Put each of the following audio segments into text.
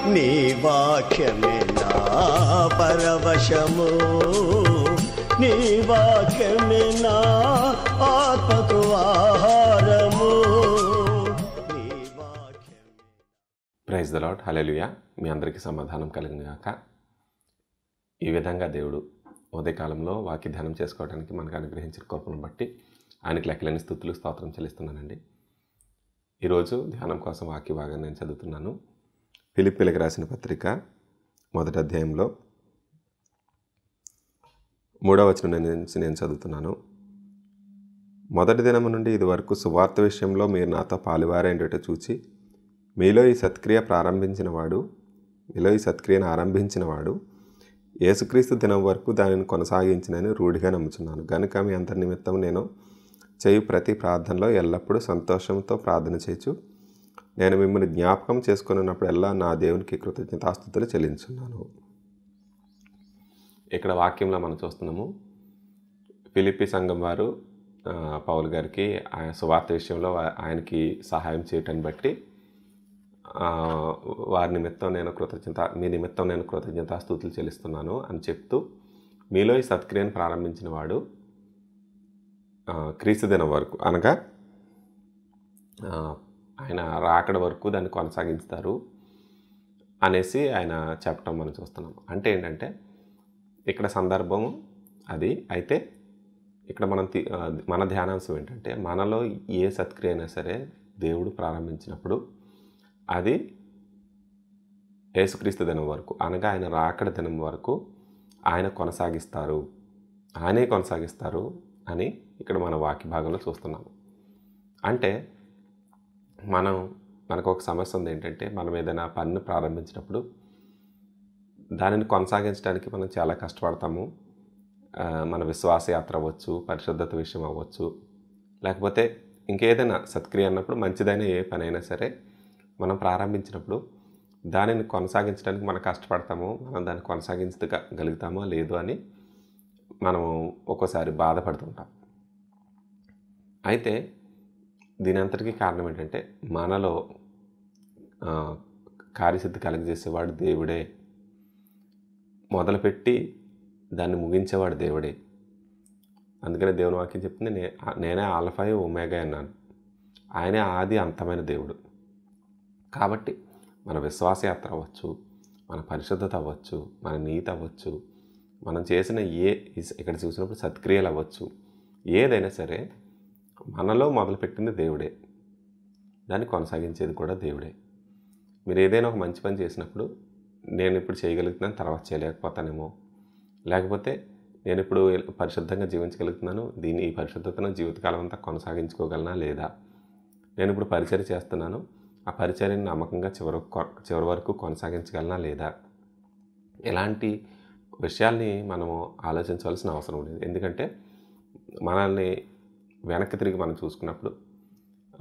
నీ వాక్యమే నా పరవశము నీ వాక్యమే నా ఆత్మకు ఆహారము నీ వాక్యమే ప్రైజ్ ద లాడ్ హలెలుయా మీ అందరికీ సమాధానం కలిగిన గాక ఈ విధంగా దేవుడు ఉదయకాలంలో వాక్య ధ్యానం చేసుకోవడానికి మనకు అనుగ్రహించిన కృపను బట్టి ఆయనకి లెక్కలేని స్థుతులు స్తోత్రం చెల్లిస్తున్నానండి ఈరోజు ధ్యానం కోసం వాక్య భాగాన్ని నేను చదువుతున్నాను ఫిలిపిలకు రాసిన పత్రిక మొదటి అధ్యాయంలో మూడవ వచనం నుంచి నేను చదువుతున్నాను మొదటి దినము నుండి ఇది వరకు సువార్త విషయంలో మీరు నాతో పాలువారేంటో చూచి మీలో ఈ సత్క్రియ ప్రారంభించిన వాడు మీలో ఈ సత్క్రియను ఆరంభించిన వాడు యేసుక్రీస్తు దినం వరకు దానిని కొనసాగించినని రూఢిగా నమ్ముచున్నాను కనుక మీ అందరి నిమిత్తం నేను చేయు ప్రతి ప్రార్థనలో ఎల్లప్పుడూ సంతోషంతో ప్రార్థన చేయొచ్చు నేను మిమ్మల్ని జ్ఞాపకం చేసుకున్నప్పుడల్లా నా దేవునికి కృతజ్ఞతాస్థుతులు చెల్లించున్నాను ఇక్కడ వాక్యంలో మనం చూస్తున్నాము ఫిలిపి సంఘం వారు ఆ, పౌల్ గారికి ఆయన సువార్త విషయంలో వా- ఆయనకి సహాయం చేయటాన్ని బట్టి ఆ, వారి నిమిత్తం నేను కృతజ్ఞత మీ నిమిత్తం నేను కృతజ్ఞతాస్థుతులు చెల్లిస్తున్నాను అని చెప్తూ మీలో ఈ సత్క్రియను ప్రారంభించిన వాడు ఆ, క్రీస్తు దినం వరకు అనగా ఆ, ఆయన రాకడ వరకు దాన్ని కొనసాగిస్తారు అనేసి ఆయన చెప్పటం మనం చూస్తున్నాం అంటే ఏంటంటే ఇక్కడ సందర్భము అది అయితే ఇక్కడ మనం తీ- ఆ, మన ధ్యానాంశం ఏంటంటే మనలో ఏ సత్క్రియ అయినా సరే దేవుడు ప్రారంభించినప్పుడు అది యేసుక్రీస్తు దినం వరకు అనగా ఆయన రాకడ దినం వరకు ఆయన కొనసాగిస్తారు ఆయనే కొనసాగిస్తారు అని ఇక్కడ మన వాక్య భాగంలో చూస్తున్నాము అంటే మనం మనకు ఒక సమస్య ఉంది ఏంటంటే మనం ఏదైనా పనిని ప్రారంభించినప్పుడు దానిని కొనసాగించడానికి మనం చాలా కష్టపడతాము ఆ, మన విశ్వాస యాత్ర అవ్వచ్చు పరిశుద్ధత విషయం అవ్వచ్చు లేకపోతే ఇంకేదైనా సత్క్రియ అన్నప్పుడు మంచిదైన ఏ పని అయినా సరే మనం ప్రారంభించినప్పుడు దానిని కొనసాగించడానికి మనం కష్టపడతాము మనం దాన్ని కొనసాగించగలుగుతామో లేదు అని మనం ఒక్కోసారి బాధపడుతుంటాం అయితే దీని అంతటికీ కారణం ఏంటంటే మనలో ఆ, కార్యసిద్ధి కలుగజేసేవాడు దేవుడే మొదలుపెట్టి దాన్ని ముగించేవాడు దేవుడే అందుకనే దేవుని వాక్యం చెప్తుంది నే నేనే ఆల్ఫాయ్ ఒమేగా అన్నాను ఆయనే ఆది అంతమైన దేవుడు కాబట్టి మన విశ్వాసయాత్ర అవ్వచ్చు మన పరిశుద్ధత అవ్వచ్చు మన నీతి అవ్వచ్చు మనం చేసిన ఏ ఇస్- ఇక్కడ చూసినప్పుడు సత్క్రియలు అవ్వచ్చు ఏదైనా సరే మనలో మొదలుపెట్టింది దేవుడే దాన్ని కొనసాగించేది కూడా దేవుడే మీరు ఏదైనా ఒక మంచి పని చేసినప్పుడు నేను ఇప్పుడు చేయగలుగుతున్నాను తర్వాత చేయలేకపోతానేమో లేకపోతే నేను ఇప్పుడు పరిశుద్ధంగా జీవించగలుగుతున్నాను దీన్ని ఈ పరిశుద్ధతను జీవితకాలం అంతా కొనసాగించుకోగలనా లేదా నేను ఇప్పుడు పరిచయం చేస్తున్నాను ఆ పరిచర్యని నమ్మకంగా చివరి చివరి వరకు కొనసాగించగలనా లేదా ఇలాంటి విషయాల్ని మనము ఆలోచించవలసిన అవసరం లేదు ఎందుకంటే మనల్ని వెనక్కి తిరిగి మనం చూసుకున్నప్పుడు ఆ,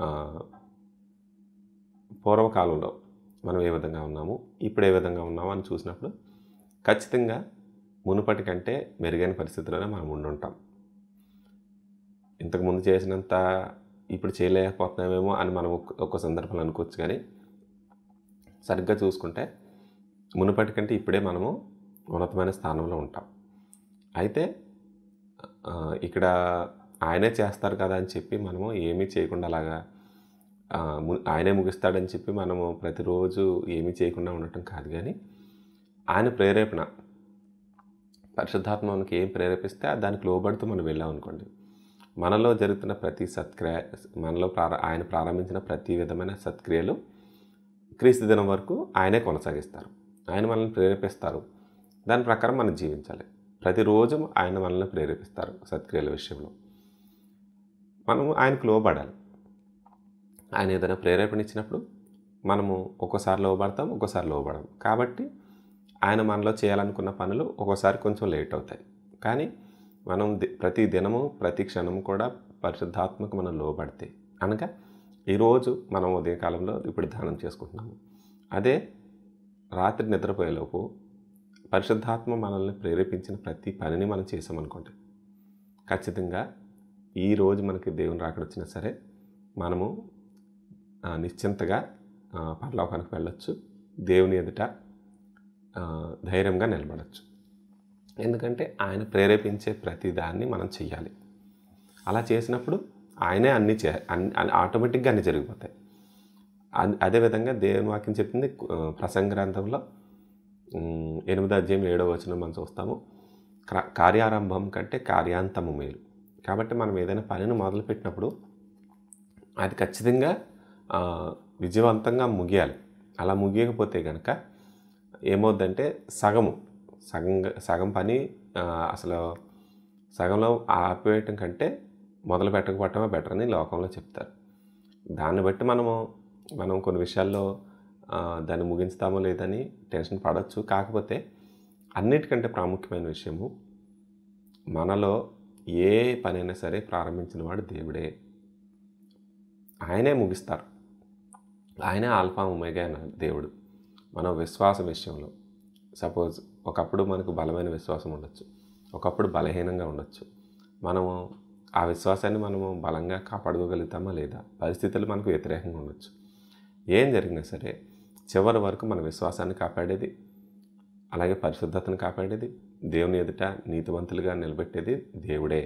పూర్వకాలంలో మనం ఏ విధంగా ఉన్నాము ఇప్పుడు ఏ విధంగా ఉన్నాము అని చూసినప్పుడు ఖచ్చితంగా మునుపటి కంటే మెరుగైన పరిస్థితుల్లోనే మనం ఉండుంటాం ఇంతకుముందు చేసినంత ఇప్పుడు చేయలేకపోతున్నామేమో అని మనం ఒక్క- ఒక్క సందర్భంలో అనుకోవచ్చు కానీ సరిగ్గా చూసుకుంటే మునుపటి కంటే ఇప్పుడే మనము ఉన్నతమైన స్థానంలో ఉంటాం అయితే ఆ, ఇక్కడ ఆయనే చేస్తారు కదా అని చెప్పి మనము ఏమీ చేయకుండా అలాగా ఆ, ము- ఆయనే ముగిస్తాడని చెప్పి మనము ప్రతిరోజు ఏమీ చేయకుండా ఉండటం కాదు కానీ ఆయన ప్రేరేపణ పరిశుద్ధాత్మ మనకి ఏం ప్రేరేపిస్తే దానికి లోబడుతూ మనం వెళ్ళాం అనుకోండి మనలో జరుగుతున్న ప్రతి సత్క్రియ మనలో ప్రార ఆయన ప్రారంభించిన ప్రతి విధమైన సత్క్రియలు క్రీస్తు దినం వరకు ఆయనే కొనసాగిస్తారు ఆయన మనల్ని ప్రేరేపిస్తారు దాని ప్రకారం మనం జీవించాలి ప్రతిరోజు ఆయన మనల్ని ప్రేరేపిస్తారు సత్క్రియల విషయంలో మనము ఆయనకు లోబడాలి ఆయన ఏదైనా ప్రేరేపణ ఇచ్చినప్పుడు మనము ఒక్కోసారి లోబడతాం ఒక్కోసారి లోబడం కాబట్టి ఆయన మనలో చేయాలనుకున్న పనులు ఒక్కోసారి కొంచెం లేట్ అవుతాయి కానీ మనం ది- ప్రతి దినము ప్రతి క్షణము కూడా పరిశుద్ధాత్మకు మనం లోబడితే అనగా ఈరోజు మనం ఉదయకాలంలో ఇప్పుడు ధ్యానం చేసుకుంటున్నాము అదే రాత్రి నిద్రపోయేలోపు పరిశుద్ధాత్మ మనల్ని ప్రేరేపించిన ప్రతి పనిని మనం చేసామనుకోండి ఖచ్చితంగా ఈ రోజు మనకి దేవుని రాకడొచ్చినా సరే మనము ఆ, నిశ్చింతగా ఆ, పరలోకానికి వెళ్ళొచ్చు దేవుని ఎదుట ఆ, ధైర్యంగా నిలబడచ్చు ఎందుకంటే ఆయన ప్రేరేపించే ప్రతి దాన్ని మనం చెయ్యాలి అలా చేసినప్పుడు ఆయనే అన్ని చే అన్ని అన్ని- ఆటోమేటిక్గా అన్ని జరిగిపోతాయి అన్- అదేవిధంగా దేవుని వాక్యం చెప్పింది ఆ, ప్రసంగ గ్రంథంలో ఉమ్, ఎనిమిదో అధ్యాయం ఏడో వచనం మనం చూస్తాము క్ర- కార్యారంభం కంటే కార్యాంతము మేలు కాబట్టి మనం ఏదైనా పనిని మొదలుపెట్టినప్పుడు అది ఖచ్చితంగా ఆ, విజయవంతంగా ముగియాలి అలా ముగియకపోతే కనుక ఏమవుద్దంటే సగము సగం సగం పని ఆ, అసలు సగంలో ఆపేయటం కంటే మొదలు పెట్టకపోవటమే బెటర్ అని లోకంలో చెప్తారు దాన్ని బట్టి మనము మనం కొన్ని విషయాల్లో ఆ, దాన్ని ముగించుతామో లేదని టెన్షన్ పడవచ్చు కాకపోతే అన్నిటికంటే ప్రాముఖ్యమైన విషయము మనలో ఏ పనైనా సరే ప్రారంభించిన వాడు దేవుడే ఆయనే ముగిస్తారు ఆయనే ఆల్ఫా ఒమేగా అన్నాడు దేవుడు మన విశ్వాసం విషయంలో సపోజ్ ఒకప్పుడు మనకు బలమైన విశ్వాసం ఉండొచ్చు ఒకప్పుడు బలహీనంగా ఉండొచ్చు మనము ఆ విశ్వాసాన్ని మనము బలంగా కాపాడుకోగలుగుతామా లేదా పరిస్థితులు మనకు వ్యతిరేకంగా ఉండొచ్చు ఏం జరిగినా సరే చివరి వరకు మన విశ్వాసాన్ని కాపాడేది అలాగే పరిశుద్ధతను కాపాడేది దేవుని ఎదుట నీతివంతులుగా నిలబెట్టేది దేవుడే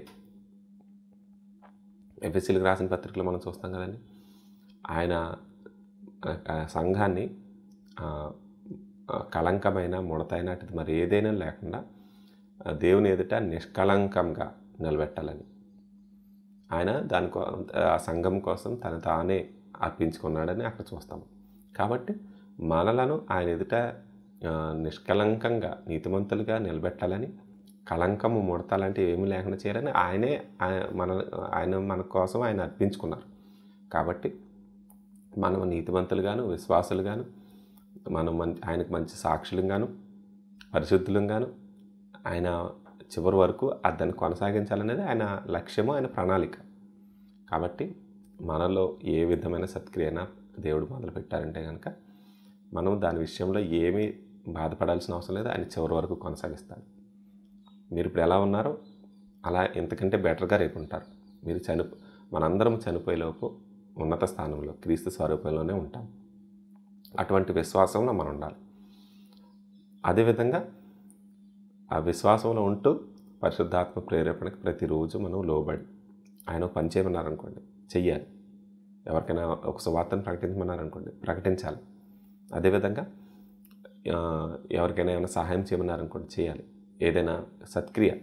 ఎఫ్ఎస్సీలకు రాసిన పత్రికలో మనం చూస్తాం కదండి ఆయన ఆ, ఆ సంఘాన్ని ఆ, ఆ, కళంకమైన ముడతైనటిది మరి ఏదైనా లేకుండా ఆ, దేవుని ఎదుట నిష్కళంకంగా నిలబెట్టాలని ఆయన దాని కో ఆ సంఘం కోసం తను తానే అర్పించుకున్నాడని అక్కడ చూస్తాము కాబట్టి మనలను ఆయన ఎదుట ఆ, నిష్కళంకంగా నీతిమంతులుగా నిలబెట్టాలని కళంకము ముడత లాంటివి ఏమీ లేకుండా చేయాలని ఆయనే ఆయన మన ఆయన మన కోసం ఆయన అర్పించుకున్నారు కాబట్టి మనం నీతిమంతులుగాను విశ్వాసులుగాను మనం మంచి ఆయనకు మంచి సాక్షులుగాను పరిశుద్ధులుగాను ఆయన చివరి వరకు అది దాన్ని కొనసాగించాలనేది ఆయన లక్ష్యము ఆయన ప్రణాళిక కాబట్టి మనలో ఏ విధమైన సత్క్రియన దేవుడు మొదలు పెట్టారంటే కనుక మనం దాని విషయంలో ఏమీ బాధపడాల్సిన అవసరం లేదు ఆయన చివరి వరకు కొనసాగిస్తాడు మీరు ఇప్పుడు ఎలా ఉన్నారో అలా ఇంతకంటే బెటర్గా రేపు ఉంటారు మీరు చనిపో మనందరం చనిపోయేలోపు ఉన్నత స్థానంలో క్రీస్తు స్వరూపంలోనే ఉంటాం అటువంటి విశ్వాసంలో మనం ఉండాలి అదేవిధంగా ఆ విశ్వాసంలో ఉంటూ పరిశుద్ధాత్మ ప్రేరేపణకి ప్రతిరోజు మనం లోబడి ఆయన ఒక పని చేయమన్నారనుకోండి చెయ్యాలి ఎవరికైనా ఒక సువార్తను ప్రకటించమన్నారనుకోండి ప్రకటించాలి అదేవిధంగా ఆ, ఎవరికైనా ఏమైనా సహాయం చేయమన్నారనుకోండి చేయాలి ఏదైనా సత్క్రియ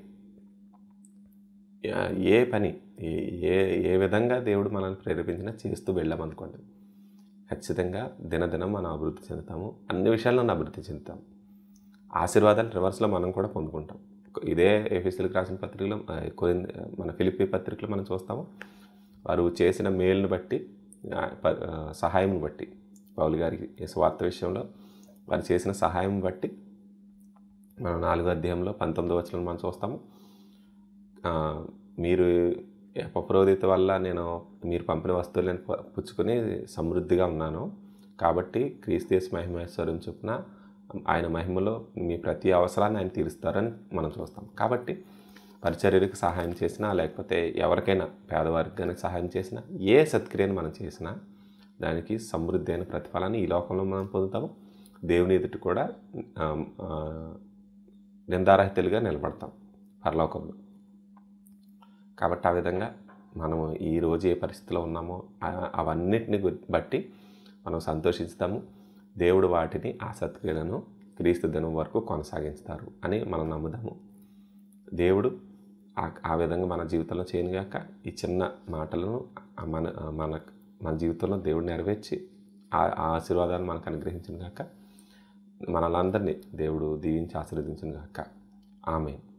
ఆ, ఏ పని ఏ- ఏ ఏ విధంగా దేవుడు మనల్ని ప్రేరేపించినా చేస్తూ వెళ్ళామనుకోండి ఖచ్చితంగా దినదినం మనం అభివృద్ధి చెందుతాము అన్ని విషయాల్లో అభివృద్ధి చెందుతాము ఆశీర్వాదాలు రివర్స్లో మనం కూడా పొందుకుంటాం ఇదే ఎఫీసీలకు రాసిన పత్రికలో ఆ, కొరిన్- మన ఫిలిపి పత్రికలో మనం చూస్తాము వారు చేసిన మేలును బట్టి ఆ, ప- ఆ, సహాయంను బట్టి పౌలు గారికి ఈ స్వార్థ విషయంలో వారు చేసిన సహాయం బట్టి మనం నాలుగో అధ్యాయంలో పంతొమ్మిదో వచనం మనం చూస్తాము ఆ, మీరు అపప్రోదిత వల్ల నేను మీరు పంపిన వస్తువులను పు- పుచ్చుకొని సమృద్ధిగా ఉన్నాను కాబట్టి క్రీస్తేస్ మహిమేశ్వరం చొప్పున ఆయన మహిమలో మీ ప్రతి అవసరాన్ని ఆయన తీరుస్తారని మనం చూస్తాం కాబట్టి పరిచర్యలకు సహాయం చేసినా లేకపోతే ఎవరికైనా పేదవారికి కనుక సహాయం చేసినా ఏ సత్క్రియను మనం చేసినా దానికి సమృద్ధి అయిన ప్రతిఫలాన్ని ఈ లోకంలో మనం పొందుతాము దేవుని ఎదుటి కూడా ఆ, ఆ, నిందారహితులుగా నిలబడతాం పరలోకంలో కాబట్టి ఆ విధంగా మనము ఈ రోజు ఏ పరిస్థితిలో ఉన్నామో ఆ- అవన్నిటిని గు- బట్టి మనం సంతోషిస్తాము దేవుడు వాటిని ఆ సత్క్రియలను క్రీస్తు దినం వరకు కొనసాగిస్తారు అని మనం నమ్ముదాము దేవుడు ఆ- ఆ విధంగా మన జీవితంలో చేయనుగాక ఈ చిన్న మాటలను ఆ మన మన మన జీవితంలో దేవుడు నెరవేర్చి ఆ ఆ ఆశీర్వాదాన్ని మనకు అనుగ్రహించిన గాక మనలందరినీ దేవుడు దీవించి ఆశీర్వదించిన గాక ఆమె